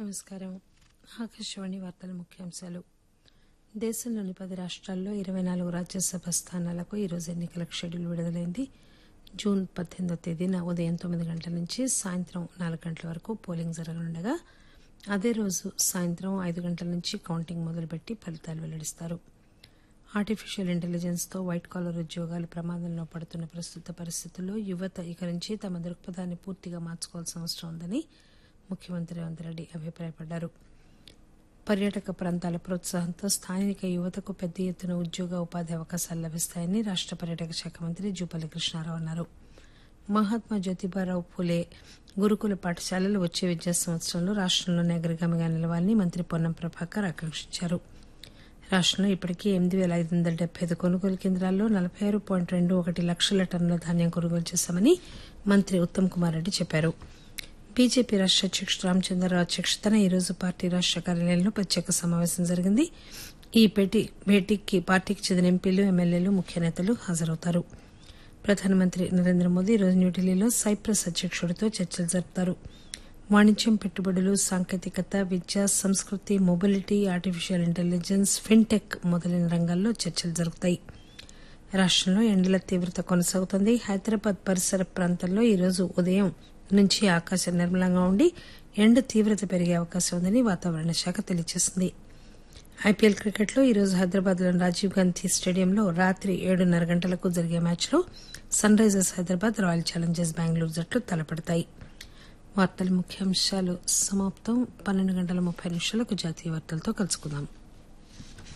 నమస్కారం ఆకాశవాణి వార్తల ముఖ్యాంశాలు దేశంలోని పది రాష్ట్రాల్లో ఇరవై నాలుగు రాజ్యసభ స్థానాలకు ఈరోజు ఎన్నికలకు షెడ్యూల్ విడుదలైంది జూన్ పద్దెనిమిదో తేదీన ఉదయం తొమ్మిది గంటల నుంచి సాయంత్రం నాలుగు గంటల వరకు పోలింగ్ జరగనుండగా అదే రోజు సాయంత్రం ఐదు గంటల నుంచి కౌంటింగ్ మొదలుపెట్టి ఫలితాలు వెల్లడిస్తారు ఆర్టిఫిషియల్ ఇంటెలిజెన్స్ తో వైట్ కాలర్ ఉద్యోగాలు ప్రమాదంలో పడుతున్న ప్రస్తుత పరిస్థితుల్లో యువత ఇక నుంచి తమ దృక్పథాన్ని పూర్తిగా మార్చుకోవాల్సిన అవసరం ఉందని ముఖ్యమంత్రి రేవంత్ రెడ్డి అభిప్రాయపడ్డారు పర్యాటక ప్రాంతాల ప్రోత్సాహంతో స్థానిక యువతకు పెద్ద ఎత్తున ఉద్యోగ ఉపాధి అవకాశాలు లభిస్తాయని రాష్ట పర్యాటక శాఖ మంత్రి జూపల్లి కృష్ణారావు అన్నారు మహాత్మా జ్యోతిబారావు పూలే గురుకుల పాఠశాలలు వచ్చే విద్యా సంవత్సరంలో రాష్టంలోనే అగ్రగామిగా నిలవాలని మంత్రి పొన్నం ప్రభాకర్ ఆకాంక్షించారు రాష్టంలో ఇప్పటికీ ఎనిమిది పేల ఐదు వందల డెబ్బై ఐదు కొనుగోలు కేంద్రాల్లో నలభై ఆరు పాయింట్ రెండు ఒకటి లక్షల టన్నుల ధాన్యం కొనుగోలు చేశామని మంత్రి ఉత్తమ్ కుమార్ రెడ్డి చెప్పారు బీజేపీ రాష్ట అధ్యకుడు రామచంద్రరావు అధ్యక్షతన ఈరోజు పార్టీ రాష్ట కార్యాలయంలో ప్రత్యేక సమావేశం జరిగింది ఈ భేటీ భేటీకి పార్టీకి చెందిన ఎంపీలు ఎమ్మెల్యేలు ముఖ్య నేతలు హాజరవుతారు ప్రధానమంత్రి నరేంద్ర మోదీ ఈరోజు న్యూఢిల్లీలో సైప్రస్ అధ్యకుడితో చర్చలు జరుపుతారు వాణిజ్యం పెట్టుబడులు సాంకేతికత విద్య సంస్కృతి మొబిలిటీ ఆర్టిఫిషియల్ ఇంటెలిజెన్స్ ఫిన్టెక్ మొదలైన రంగాల్లో చర్చలు జరుగుతాయి రాష్టంలో ఎండల తీవ్రత కొనసాగుతోంది హైదరాబాద్ పరిసర ప్రాంతాల్లో ఈరోజు ఉదయం నుంచి ఆకాశం నిర్మలంగా ఉండి ఎండ తీవ్రత పెరిగే అవకాశం ఉందని వాతావరణ శాఖ తెలియజేసింది ఐపీఎల్ క్రికెట్లో ఈరోజు హైదరాబాద్లోని రాజీవ్ గాంధీ స్టేడియంలో రాత్రి ఏడున్నర గంటలకు జరిగే మ్యాచ్లో Sunrisers Hyderabad Royal Challengers Bengaluru జట్లు తలపడతాయి వార్తల ముఖ్యాంశాలు సమాప్తం పన్నెండు గంటల ముప్పై నిమిషాలకు జాతీయ వార్తలతో కలుసుకుందాం